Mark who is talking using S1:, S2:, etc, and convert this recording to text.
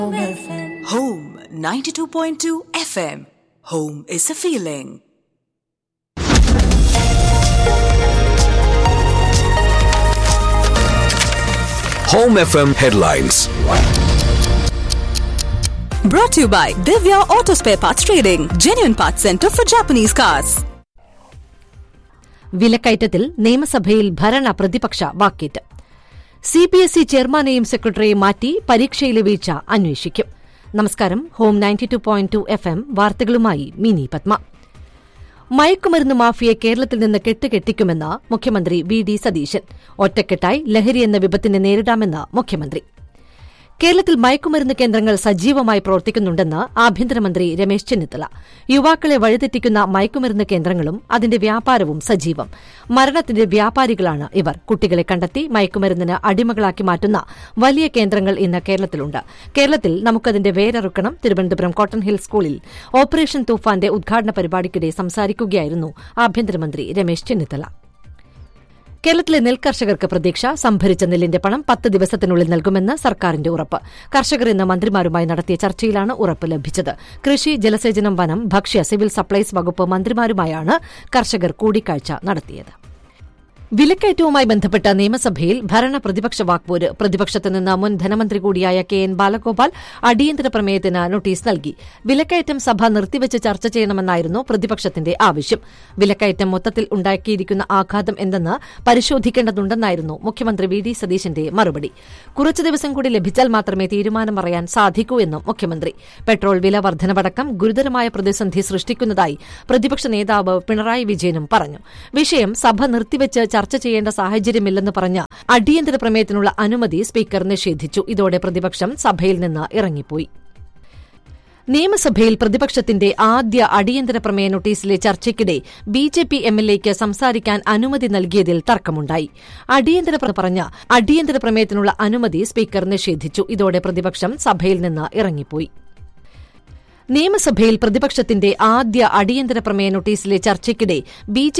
S1: Home 92.2 FM. Home is a feeling.
S2: Home FM headlines.
S1: Brought to you by Divya Auto Spare Parts Trading, genuine parts center for Japanese cars.
S3: വിലക്കയറ്റത്തിൽ നിയമസഭയിൽ ഭരണ പ്രതിപക്ഷ വാക്കേറ്റ് C B S E ചെയർമാനെയും സെക്രട്ടറിയെയും മാറ്റി പരീക്ഷയിലെ വീഴ്ച അന്വേഷിക്കും നമസ്കാരം home ninety two point two F M വാർത്തകളുമായി മിനി പത്മ മയക്കുമരുന്ന് മാഫിയെ കേരളത്തിൽ നിന്ന് കെട്ടുകെട്ടിക്കുമെന്ന് മുഖ്യമന്ത്രി വി ഡി സതീശൻ ഒറ്റക്കെട്ടായി ലഹരി എന്ന വിപത്തിനെ നേരിടാമെന്ന് മുഖ്യമന്ത്രി കേരളത്തിൽ മയക്കുമരുന്ന് കേന്ദ്രങ്ങൾ സജീവമായി പ്രവർത്തിക്കുന്നുണ്ടെന്ന് ആഭ്യന്തരമന്ത്രി രമേശ് ചെന്നിത്തല യുവാക്കളെ വഴിതെറ്റിക്കുന്ന മയക്കുമരുന്ന് കേന്ദ്രങ്ങളും അതിന്റെ വ്യാപാരവും സജീവം മരണത്തിന്റെ വ്യാപാരികളാണ് ഇവർ കുട്ടികളെ കണ്ടെത്തി മയക്കുമരുന്നിന് അടിമകളാക്കി മാറ്റുന്ന വലിയ കേന്ദ്രങ്ങൾ ഇന്ന് കേരളത്തിലുണ്ട് കേരളത്തിൽ നമുക്കതിന്റെ വേരറുക്കണം തിരുവനന്തപുരം കോട്ടൺ ഹിൽ സ്കൂളിൽ ഓപ്പറേഷൻ തൂഫാന്റെ ഉദ്ഘാടന പരിപാടിക്കിടെ സംസാരിക്കുകയായിരുന്നു ആഭ്യന്തരമന്ത്രി രമേശ് ചെന്നിത്തല കേരളത്തിലെ നെൽകർഷകർക്ക് പ്രതീക്ഷ സംഭരിച്ച നെല്ലിന്റെ പണം പത്ത് ദിവസത്തിനുള്ളിൽ നൽകുമെന്ന് സർക്കാരിന്റെ ഉറപ്പ് കർഷകർ ഇന്ന് മന്ത്രിമാരുമായി നടത്തിയ ചർച്ചയിലാണ് ഉറപ്പ് ലഭിച്ചത് കൃഷി ജലസേചനം വനം ഭക്ഷ്യ സിവിൽ സപ്ലൈസ് വകുപ്പ് മന്ത്രിമാരുമായാണ് കർഷകർ കൂടിക്കാഴ്ച നടത്തിയത് വിലക്കയറ്റവുമായി ബന്ധപ്പെട്ട നിയമസഭയിൽ ഭരണ പ്രതിപക്ഷ വാക്പോര് പ്രതിപക്ഷത്ത് നിന്ന് മുൻ ധനമന്ത്രി കൂടിയായ കെ എൻ ബാലഗോപാൽ അടിയന്തര പ്രമേയത്തിന് നോട്ടീസ് നൽകി വിലക്കയറ്റം സഭ നിർത്തിവച്ച് ചർച്ച ചെയ്യണമെന്നായിരുന്നു പ്രതിപക്ഷത്തിന്റെ ആവശ്യം വിലക്കയറ്റം മൊത്തത്തിൽ ഉണ്ടാക്കിയിരിക്കുന്ന ആഘാതം എന്തെന്ന് പരിശോധിക്കേണ്ടതുണ്ടെന്നായിരുന്നു മുഖ്യമന്ത്രി വി ഡി സതീശന്റെ മറുപടി കുറച്ചു ദിവസം കൂടി ലഭിച്ചാൽ മാത്രമേ തീരുമാനം പറയാൻ സാധിക്കൂ എന്നും മുഖ്യമന്ത്രി പെട്രോൾ വില വർധനവടക്കം ഗുരുതരമായ പ്രതിസന്ധി സൃഷ്ടിക്കുന്നതായി പ്രതിപക്ഷ നേതാവ് പിണറായി വിജയനും പറഞ്ഞു വിഷയം സഭ നിർത്തിവച്ച് ചർച്ച ചെയ്യേണ്ട സാഹചര്യമില്ലെന്ന് പറഞ്ഞ അടിയന്തര പ്രമേയത്തിനുള്ള അനുമതി സ്പീക്കർ നിഷേധിച്ചു ഇതോടെ പ്രതിപക്ഷം സഭയിൽ നിന്ന് ഇറങ്ങിപ്പോയി നിയമസഭയിൽ പ്രതിപക്ഷത്തിന്റെ ആദ്യ അടിയന്തര പ്രമേയ നോട്ടീസിലെ ചർച്ചയ്ക്കിടെ ബി ജെ പി എംഎൽഎയ്ക്ക് സംസാരിക്കാൻ അനുമതി നൽകിയതിൽ തർക്കമുണ്ടായി അടിയന്തര പ്ര- പറഞ്ഞ അടിയന്തര പ്രമേയത്തിനുള്ള അനുമതി സ്പീക്കർ നിഷേധിച്ചു ഇതോടെ പ്രതിപക്ഷം സഭയിൽ നിന്ന് ഇറങ്ങിപ്പോയി നിയമസഭയിൽ പ്രതിപക്ഷത്തിന്റെ ആദ്യ അടിയന്തര പ്രമേയ നോട്ടീസിലെ ചർച്ചയ്ക്കിടെ ബി